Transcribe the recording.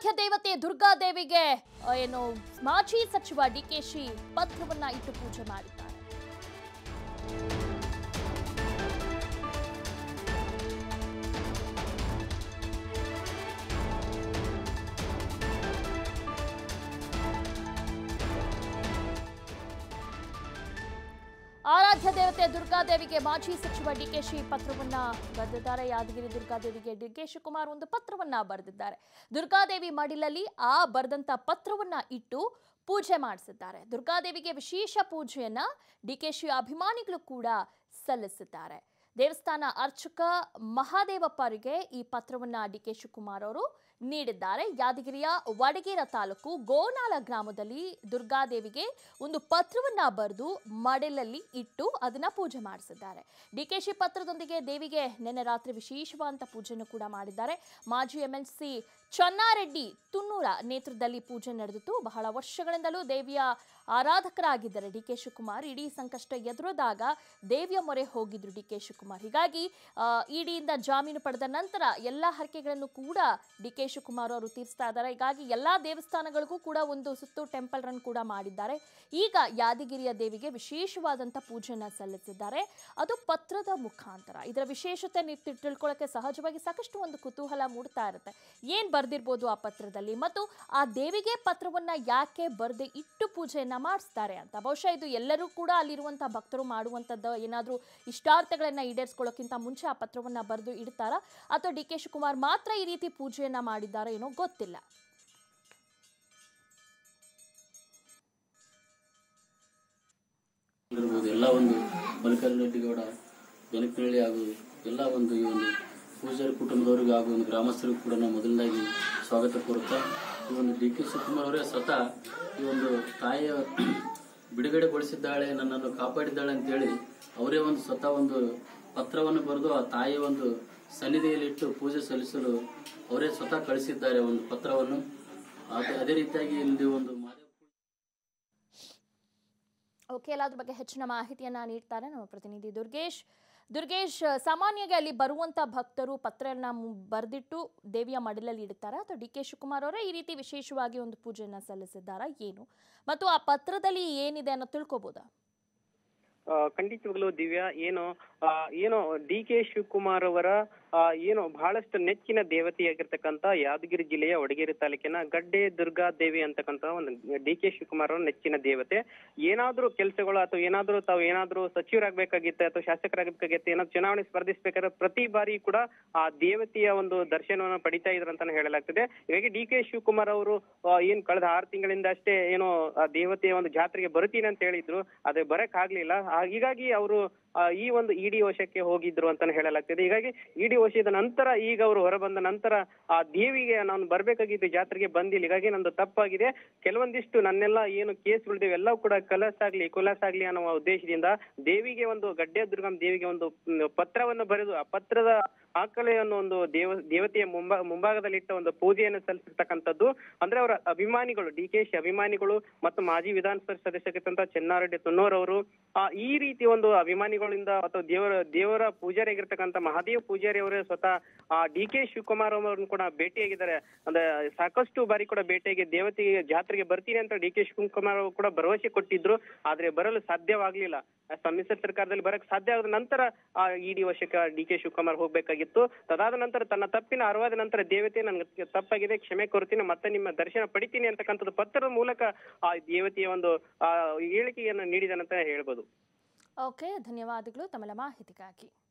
ಆರಾಧ್ಯ ದೇವತೆ ದುರ್ಗಾದೇವಿಗೆ ಆ, ಏನು ಮಾಜಿ ಸಚಿವ ಡಿಕೆಶಿ ಪತ್ರವನ್ನ ಇಟ್ಟು ಪೂಜೆ ಮಾಡಿದ್ದಾರೆ ಆರಾಧ್ಯ ದೇವತೆ ದುರ್ಗಾದೇವಿಗೆ ಮಾಜಿ ಸಚಿವ ಡಿಕೆಶಿ ಪತ್ರವನ್ನ ಬರೆದಿದ್ದಾರೆ ಯಾದಗಿರಿ ದುರ್ಗಾದೇವಿಗೆ ಡಿಕೆ ಶಿವಕುಮಾರ್ ಒಂದು ಪತ್ರವನ್ನ ಬರೆದಿದ್ದಾರೆ ದುರ್ಗಾದೇವಿ ಮಡಿಲಲ್ಲಿ ಆ ಬರೆದಂತ ಪತ್ರವನ್ನ ಇಟ್ಟು ಪೂಜೆ ಮಾಡಿಸಿದ್ದಾರೆ ದುರ್ಗಾದೇವಿಗೆ ವಿಶೇಷ ಪೂಜೆಯನ್ನ ಡಿಕೆಶಿ ಅಭಿಮಾನಿಗಳು ಕೂಡ ಸಲ್ಲಿಸಿದ್ದಾರೆ ದೇವಸ್ಥಾನ ಅರ್ಚಕ ಮಹಾದೇವಪ್ಪರಿಗೆ ಈ ಪತ್ರವನ್ನ ಡಿಕೆ ಶಿವಕುಮಾರ್ ಅವರು ನೀಡಿದ್ದಾರೆ ಯಾದಗಿರಿಯ ವಡಗೇರ ತಾಲೂಕು ಗೋನಾಳ ಗ್ರಾಮದಲ್ಲಿ ದುರ್ಗಾದೇವಿಗೆ ಒಂದು ಪತ್ರವನ್ನ ಬರೆದು ಮಡಿಲಲ್ಲಿ ಇಟ್ಟು ಅದನ್ನ ಪೂಜೆ ಮಾಡಿಸಿದ್ದಾರೆ ಡಿಕೆಶಿ ಪತ್ರದೊಂದಿಗೆ ದೇವಿಗೆ ನಿನ್ನೆ ರಾತ್ರಿ ವಿಶೇಷವಾದಂಥ ಪೂಜೆಯನ್ನು ಕೂಡ ಮಾಡಿದ್ದಾರೆ ಮಾಜಿ ಎಂಎಲ್ಸಿ ಚನ್ನಾರೆಡ್ಡಿ ತುನ್ನೂರ ನೇತೃತ್ವದಲ್ಲಿ ಪೂಜೆ ನಡೆದಿತ್ತು ಬಹಳ ವರ್ಷಗಳಿಂದಲೂ ದೇವಿಯ ಆರಾಧಕರಾಗಿದ್ದಾರೆ ಡಿ ಕೆ ಶಿವಕುಮಾರ್ ಇಡೀ ಸಂಕಷ್ಟ ಎದುರಿದಾಗ ದೇವಿಯ ಮೊರೆ ಹೋಗಿದ್ರು ಡಿ ಕೆ ಶಿವಕುಮಾರ್ ಹೀಗಾಗಿ ಆ, ಇಡಿಯಿಂದ ಜಾಮೀನು ಪಡೆದ ನಂತರ ಎಲ್ಲ ಹರಕೆಗಳನ್ನು ಕೂಡ ಡಿ ಕೆ ಶಿವಕುಮಾರ್ ಅವರು ತೀರಿಸ್ತಾ ಇದ್ದಾರೆ ಹೀಗಾಗಿ ಎಲ್ಲಾ ದೇವಸ್ಥಾನಗಳಿಗೂ ಕೂಡ ಒಂದು ಸುತ್ತು ಟೆಂಪಲ್ ರನ್ ಕೂಡ ಮಾಡಿದ್ದಾರೆ ಈಗ ಯಾದಗಿರಿಯ ದೇವಿಗೆ ವಿಶೇಷವಾದಂಥ ಪೂಜೆಯನ್ನ ಸಲ್ಲಿಸಿದ್ದಾರೆ ಅದು ಪತ್ರದ ಮುಖಾಂತರ ಇದರ ವಿಶೇಷತೆ ನೀವು ತಿ- ತಿಳ್ಕೊಳ್ಳೋಕೆ ಸಹಜವಾಗಿ ಸಾಕಷ್ಟು ಒಂದು ಕುತೂಹಲ ಮೂಡ್ತಾ ಇರುತ್ತೆ ಏನ್ ಬರ್ದಿರ್ಬೋದು ಆ ಪತ್ರದಲ್ಲಿ ಮತ್ತು ಆ ದೇವಿಗೆ ಪತ್ರವನ್ನ ಯಾಕೆ ಬರೆದು ಇಟ್ಟು ಪೂಜೆಯನ್ನ ಮಾಡಿಸ್ತಾರೆ ಅಂತ ಬಹುಶಃ ಇದು ಎಲ್ಲರೂ ಕೂಡ ಅಲ್ಲಿರುವಂತಹ ಭಕ್ತರು ಮಾಡುವಂಥದ್ದು ಏನಾದರೂ ಇಷ್ಟಾರ್ಥಗಳನ್ನ ಈಡೇರಿಸ್ಕೊಳ್ಳೋಕ್ಕಿಂತ ಮುಂಚೆ ಆ ಪತ್ರವನ್ನ ಬರೆದು ಇಡ್ತಾರಾ ಅಥವಾ ಡಿ ಕೆ ಶಿವಕುಮಾರ್ ಮಾತ್ರ ಈ ರೀತಿ ಪೂಜೆಯನ್ನ ಮಾಡಿದ್ದಾರೋ ಏನೋ ಗೊತ್ತಿಲ್ಲ ಇರ್ಬೋದು ಎಲ್ಲ ಒಂದು ಮಲ್ಲಿಕಾರ್ಜುನ ರೆಡ್ಡಿಗೌಡ ಬೆನಕನಹಳ್ಳಿ ಹಾಗೂ ಎಲ್ಲ ಒಂದು ಈ ಒಂದು ಪೂಜಾರಿ ಕುಟುಂಬದವರಿಗೂ ಹಾಗೂ ಒಂದು ಗ್ರಾಮಸ್ಥರಿಗೂ ಕೂಡ ನಾವು ಮೊದಲನೇದಾಗಿ ಸ್ವಾಗತ ಕೋರುತ್ತಾ ಈ ಒಂದು ಡಿ ಕೆ ಶಿವಕುಮಾರ್ ಅವರೇ ಸ್ವತಃ ಈ ಒಂದು ತಾಯಿಯ ಬಿಡುಗಡೆಗೊಳಿಸಿದ್ದಾಳೆ ನನ್ನನ್ನು ಕಾಪಾಡಿದ್ದಾಳೆ ಅಂತೇಳಿ ಅವರೇ ಒಂದು ಸ್ವತಃ ಒಂದು ಪತ್ರವನ್ನು ಬರೆದು ಆ ತಾಯಿಯ ಒಂದು ಸನ್ನಿಧಿಯಲ್ಲಿಟ್ಟು ಪೂಜೆ ಸಲ್ಲಿಸಲು ಅವರೇ ಸ್ವತಃ ಕಳಿಸಿದ್ದಾರೆ ಒಂದು ಪತ್ರವನ್ನು ಅದೇ ಅದೇ ರೀತಿಯಾಗಿ ಇಲ್ಲಿ ಒಂದು ಮಾದೇವ ಓಕೆ ಎಲ್ಲದ್ರ ಬಗ್ಗೆ ಹೆಚ್ಚಿನ ಮಾಹಿತಿಯನ್ನ ನೀಡ್ತಾರೆ ನಮ್ಮ ಪ್ರತಿನಿಧಿ ದುರ್ಗೇಶ್ ದುರ್ಗೇಶ್ ಸಾಮಾನ್ಯವಾಗಿ ಅಲ್ಲಿ ಬರುವಂತ ಭಕ್ತರು ಪತ್ರನ ಬರೆದಿಟ್ಟು ದೇವಿಯ ಮಡಿಲಲ್ಲಿ ಇಡ್ತಾರಾ ಅಥವಾ ಡಿ ಕೆ ಶಿವಕುಮಾರ್ ಅವರೇ ಈ ರೀತಿ ವಿಶೇಷವಾಗಿ ಒಂದು ಪೂಜೆಯನ್ನ ಸಲ್ಲಿಸಿದ್ದಾರಾ ಏನು ಮತ್ತು ಆ ಪತ್ರದಲ್ಲಿ ಏನಿದೆ ಅನ್ನೋ ತಿಳ್ಕೊಬೋದಾ ಆ, ಖಂಡಿತವಾಗ್ಲೂ ದಿವ್ಯಾ ಏನು ಆ, ಏನು ಡಿ ಕೆ ಶಿವಕುಮಾರ್ ಅವರ ಆ, ಏನು ಬಹಳಷ್ಟು ನೆಚ್ಚಿನ ದೇವತೆಯಾಗಿರ್ತಕ್ಕಂತ ಯಾದಗಿರಿ ಜಿಲ್ಲೆಯ ವಡಗೇರಿ ತಾಲೂಕಿನ ಗಡ್ಡೆ ದುರ್ಗಾ ದೇವಿ ಅಂತಕ್ಕಂತ ಒಂದು ಡಿ ಕೆ ಶಿವಕುಮಾರ್ ಅವರ ನೆಚ್ಚಿನ ದೇವತೆ ಏನಾದ್ರೂ ಕೆಲಸಗಳು ಅಥವಾ ಏನಾದ್ರೂ ತಾವು ಏನಾದ್ರೂ ಸಚಿವರಾಗಬೇಕಾಗಿತ್ತೆ ಅಥವಾ ಶಾಸಕರಾಗಬೇಕಾಗಿತ್ತೆ ಏನಾದ್ರು ಚುನಾವಣೆ ಸ್ಪರ್ಧಿಸಬೇಕಾದ್ರೆ ಪ್ರತಿ ಬಾರಿ ಕೂಡ ಆ ದೇವತೆಯ ಒಂದು ದರ್ಶನವನ್ನು ಪಡಿತಾ ಇದ್ರು ಅಂತಾನೆ ಹೇಳಲಾಗ್ತದೆ ಹೀಗಾಗಿ ಡಿ ಕೆ ಶಿವಕುಮಾರ್ ಅವರು ಆ, ಏನ್ ಕಳೆದ ಆರು ತಿಂಗಳಿಂದ ಅಷ್ಟೇ ಏನು ಆ ದೇವತೆಯ ಒಂದು ಜಾತ್ರೆಗೆ ಬರ್ತೀನಿ ಅಂತ ಹೇಳಿದ್ರು ಅದೇ ಬರಕ್ ಆಗ್ಲಿಲ್ಲ ಆ, ಹೀಗಾಗಿ ಅವರು ಈ ಒಂದು ಇಡಿ ವಶಕ್ಕೆ ಹೋಗಿದ್ರು ಅಂತಾನೆ ಹೇಳಲಾಗ್ತದೆ ಹೀಗಾಗಿ ಇಡಿ ವಶದ ನಂತರ ಈಗ ಅವರು ಹೊರಬಂದ ನಂತರ ಆ ದೇವಿಗೆ ನಾನು ಬರ್ಬೇಕಾಗಿದ್ದು ಜಾತ್ರೆಗೆ ಬಂದಿಲ್ಲ ಹೀಗಾಗಿ ನಂದು ತಪ್ಪಾಗಿದೆ ಕೆಲವೊಂದಿಷ್ಟು ನನ್ನೆಲ್ಲ ಏನು ಕೇಸ್ಗಳಿದ್ದೇವೆ ಎಲ್ಲವೂ ಕೂಡ ಕಲಸ್ ಆಗ್ಲಿ ಕುಲಸ್ ಆಗ್ಲಿ ಅನ್ನೋ ಉದ್ದೇಶದಿಂದ ದೇವಿಗೆ ಒಂದು ಗಡ್ಡೆ ದುರ್ಗಂ ದೇವಿಗೆ ಒಂದು ಮ್, ಪತ್ರವನ್ನು ಬರೆದು ಆ ಪತ್ರದ ಆಕಲೆ ಅನ್ನೋ ಒಂದು ದೇವ ದೇವತೆಯ ಮುಂಭಾ ಮುಂಭಾಗದಲ್ಲಿಟ್ಟ ಒಂದು ಪೂಜೆಯನ್ನು ಸಲ್ಲಿಸಿರ್ತಕ್ಕಂಥದ್ದು ಅಂದ್ರೆ ಅವರ ಅಭಿಮಾನಿಗಳು ಡಿ ಕೆ ಶಿ ಅಭಿಮಾನಿಗಳು ಮತ್ತು ಮಾಜಿ ವಿಧಾನಸಭೆ ಸದಸ್ಯರಾಗಿರ್ತಂತ ಚೆನ್ನಾರೆಡ್ಡಿ ತುನ್ನೋರ್ ಅವರು ಆ ಈ ರೀತಿ ಒಂದು ಅಭಿಮಾನಿಗಳಿಂದ ಅಥವಾ ದೇವರ ದೇವರ ಪೂಜಾರಿ ಆಗಿರ್ತಕ್ಕಂಥ ಮಹಾದೇವ ಪೂಜಾರಿ ಅವರೇ ಸ್ವತಃ ಆ ಡಿ ಕೆ ಶಿವಕುಮಾರ್ ಅವರನ್ನು ಕೂಡ ಭೇಟಿಯಾಗಿದ್ದಾರೆ ಅಂದ್ರೆ ಸಾಕಷ್ಟು ಬಾರಿ ಕೂಡ ಭೇಟಿಯಾಗಿ ದೇವತೆಗೆ ಜಾತ್ರೆಗೆ ಬರ್ತೀನಿ ಅಂತ ಡಿ ಕೆ ಶಿವಕುಮಾರ್ ಅವರು ಕೂಡ ಭರವಸೆ ಕೊಟ್ಟಿದ್ರು ಆದ್ರೆ ಬರಲು ಸಾಧ್ಯವಾಗ್ಲಿಲ್ಲ ಆ ಸಮ್ಮಿಶ್ರ ಸರ್ಕಾರದಲ್ಲಿ ಬರಕ್ ಸಾಧ್ಯ ಆದ ನಂತರ ಆ ಇಡಿ ವಶಕ್ಕೆ ಡಿ ಕೆ ಶಿವಕುಮಾರ್ ಹೋಗ್ಬೇಕಾಗಿತ್ತು ತದಾದ ನಂತರ ತನ್ನ ತಪ್ಪಿನ ಅರಿವಾದ ನಂತರ ದೇವತೆ ನನ್ಗೆ ತಪ್ಪಾಗಿದೆ ಕ್ಷಮೆ ಕೋರ್ತೀನಿ ಮತ್ತೆ ನಿಮ್ಮ ದರ್ಶನ ಪಡಿತೀನಿ ಅಂತಕ್ಕಂಥದ್ದು ಪತ್ರದ ಮೂಲಕ ಆ ದೇವತೆಯ ಒಂದು ಆ ಹೇಳಿಕೆಯನ್ನು ನೀಡಿದನಂತ ಹೇಳ್ಬೋದು ಓಕೆ ಧನ್ಯವಾದಗಳು ತಮ್ಮೆಲ್ಲ ಮಾಹಿತಿಗಾಗಿ